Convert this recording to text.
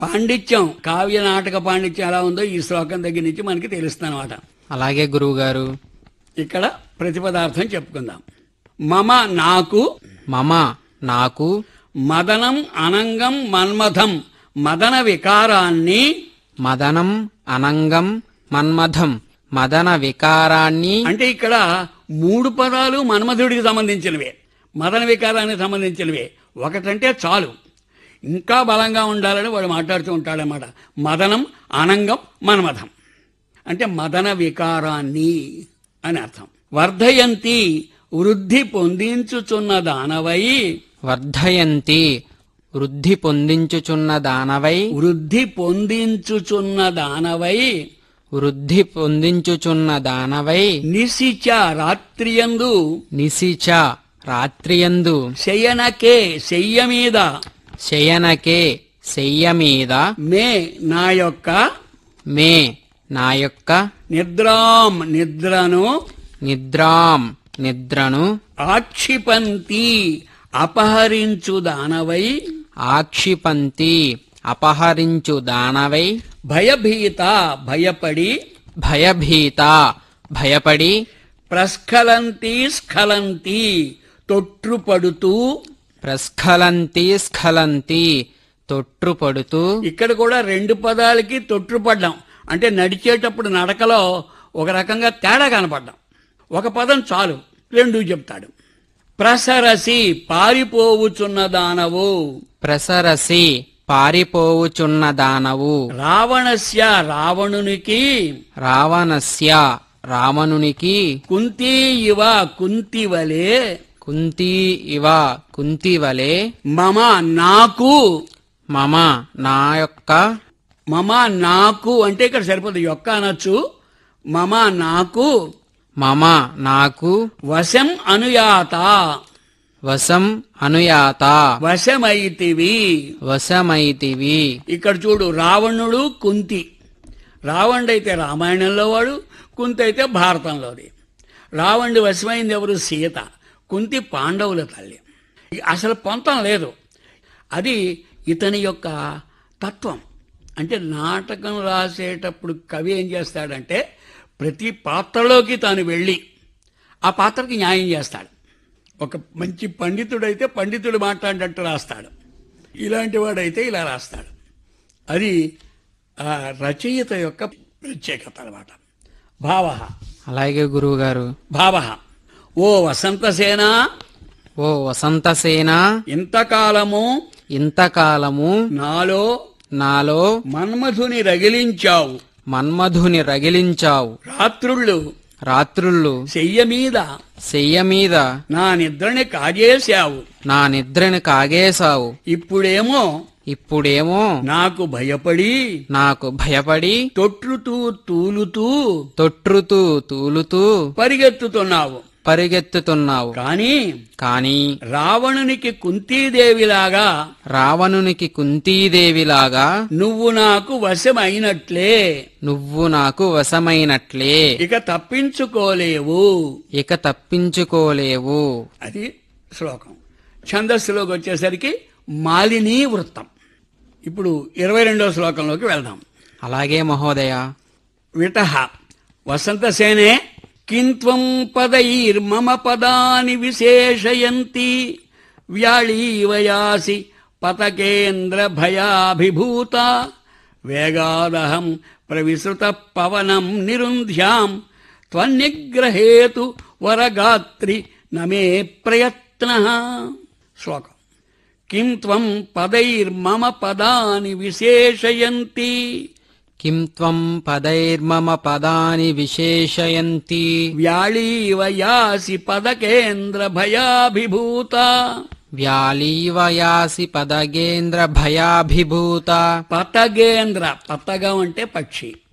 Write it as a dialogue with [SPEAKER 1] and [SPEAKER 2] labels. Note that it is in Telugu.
[SPEAKER 1] పాండిత్యం కావ్య నాటక పాండిత్యం ఎలా ఉందో ఈ శ్లోకం దగ్గర నుంచి మనకి తెలుస్తుందన్నమాట
[SPEAKER 2] అలాగే గురువుగారు
[SPEAKER 1] ఇక్కడ ప్రతిపదార్థం చెప్పుకుందాం మమ నాకు
[SPEAKER 2] మమ నాకు
[SPEAKER 1] మదనం అనంగం మన్మథం మదన వికారాన్ని
[SPEAKER 2] మదనం అనంగం మన్మథం మదన వికారాన్ని
[SPEAKER 1] అంటే ఇక్కడ మూడు పదాలు మన్మధుడికి సంబంధించినవే మదన వికారానికి సంబంధించినవే ఒకటంటే చాలు ఇంకా బలంగా ఉండాలని వాడు మాట్లాడుతూ ఉంటాడనమాట మదనం అనంగం మన్మథం అంటే మదన వికారాన్ని అని అర్థం వర్ధయంతి వృద్ధి పొందించుచున్న దానవై
[SPEAKER 2] వర్ధయంతి వృద్ధి పొందించుచున్న దానవై
[SPEAKER 1] వృద్ధి పొందించుచున్న దానవై
[SPEAKER 2] వృద్ధి పొందించుచున్న దానవై
[SPEAKER 1] నిశిచ రాత్రియందు
[SPEAKER 2] నిశిచ రాత్రియందు
[SPEAKER 1] శయనకే శయ్య మీద
[SPEAKER 2] శయనకే శయ్య మీద
[SPEAKER 1] మే నా యొక్క
[SPEAKER 2] మే నా యొక్క
[SPEAKER 1] నిద్రాం నిద్రను
[SPEAKER 2] నిద్రాం నిద్రను
[SPEAKER 1] ఆక్షిపంతి అపహరించు దానవై
[SPEAKER 2] ఆక్షిపంతి అపహరించు దానవై
[SPEAKER 1] భయభీత భయపడి
[SPEAKER 2] భయభీత భయపడి
[SPEAKER 1] ప్రస్ఖలంతి స్ఖలంతి తొట్రుపడుతూ
[SPEAKER 2] ప్రస్ఖలంతి స్ఖలంతి తొట్రుపడుతూ
[SPEAKER 1] ఇక్కడ కూడా రెండు పదాలకి తొట్రుపడ్డాం అంటే నడిచేటప్పుడు నడకలో ఒక రకంగా తేడా కనపడ్డాం ఒక పదం చాలు రెండు చెప్తాడు ప్రసరసి పారిపోవుచున్న దానవు
[SPEAKER 2] ప్రసరసి పారిపోవుచున్న దానవు
[SPEAKER 1] రావణస్య రావణునికి
[SPEAKER 2] రావణస్య రావణునికి
[SPEAKER 1] కుంతి ఇవ కుంతివలే
[SPEAKER 2] కుంతి ఇవ కుంతివలే
[SPEAKER 1] మమ నాకు
[SPEAKER 2] మమ నా యొక్క
[SPEAKER 1] మమ నాకు అంటే ఇక్కడ సరిపోతుంది యొక్క అనొచ్చు మమ నాకు
[SPEAKER 2] మమ నాకు
[SPEAKER 1] వశం అనుయాత
[SPEAKER 2] వశం అనుయాత
[SPEAKER 1] వశమైతివి
[SPEAKER 2] వశమైతివి
[SPEAKER 1] ఇక్కడ చూడు రావణుడు కుంతి రావణుడు అయితే రామాయణంలో వాడు కుంతి అయితే భారతంలోది రావణుడి వశమైంది ఎవరు సీత కుంతి పాండవుల తల్లి అసలు పొంతం లేదు అది ఇతని యొక్క తత్వం అంటే నాటకం రాసేటప్పుడు కవి ఏం చేస్తాడంటే ప్రతి పాత్రలోకి తాను వెళ్ళి ఆ పాత్రకి న్యాయం చేస్తాడు ఒక మంచి పండితుడైతే పండితుడు మాట్లాడినట్టు రాస్తాడు ఇలాంటి వాడైతే ఇలా రాస్తాడు అది ఆ రచయిత యొక్క ప్రత్యేకత అనమాట భావ
[SPEAKER 2] అలాగే గురువుగారు
[SPEAKER 1] భావ ఓ వసంతసేన
[SPEAKER 2] ఓ వసంతసేన
[SPEAKER 1] ఇంతకాలము
[SPEAKER 2] ఇంతకాలము
[SPEAKER 1] నాలో
[SPEAKER 2] నాలో
[SPEAKER 1] మన్మధుని రగిలించావు
[SPEAKER 2] మన్మధుని రగిలించావు
[SPEAKER 1] రాత్రుళ్ళు
[SPEAKER 2] రాత్రుళ్ళు
[SPEAKER 1] చెయ్య మీద
[SPEAKER 2] శయ్య మీద
[SPEAKER 1] నా నిద్రని కాజేశావు
[SPEAKER 2] నా నిద్రని కాగేశావు
[SPEAKER 1] ఇప్పుడేమో
[SPEAKER 2] ఇప్పుడేమో
[SPEAKER 1] నాకు భయపడి
[SPEAKER 2] నాకు భయపడి
[SPEAKER 1] తొట్రుతూ తూలుతూ
[SPEAKER 2] తొట్రుతూ తూలుతూ
[SPEAKER 1] పరిగెత్తుతున్నావు
[SPEAKER 2] పరిగెత్తుతున్నావు
[SPEAKER 1] కానీ
[SPEAKER 2] కాని
[SPEAKER 1] రావణునికి కుంతీదేవిలాగా
[SPEAKER 2] రావణునికి కుంతీదేవిలాగా
[SPEAKER 1] నువ్వు నాకు వశమైనట్లే
[SPEAKER 2] నువ్వు నాకు వశమైనట్లే
[SPEAKER 1] ఇక తప్పించుకోలేవు
[SPEAKER 2] ఇక తప్పించుకోలేవు
[SPEAKER 1] అది శ్లోకం ఛందస్సులోకి వచ్చేసరికి మాలిని వృత్తం ఇప్పుడు ఇరవై రెండో శ్లోకంలోకి వెళ్దాం
[SPEAKER 2] అలాగే మహోదయ
[SPEAKER 1] విటహ వసంతసేనే కింత్వం పదైర్మమ పదాని విశేషయంతి వ్యాళీవయాసి పతకేంద్ర భయాభిభూత వేగాదహం ప్రవిసృత పవనం నిరుంధ్యాం త్వన్నిగ్రహేతు వరగాత్రి నమే ప్రయత్న శ్లోకం కిం త్వం పదైర్మమ పదాని విశేషయంతి
[SPEAKER 2] కిం త్వం పదైర్మమ పదాని విశేషయంతి
[SPEAKER 1] వ్యాళీవ యాసి పదకేంద్ర భయాభిభూత
[SPEAKER 2] వ్యాలీవయాసి పదగేంద్ర భయాభిభూత
[SPEAKER 1] పతగేంద్ర పతగం అంటే పక్షి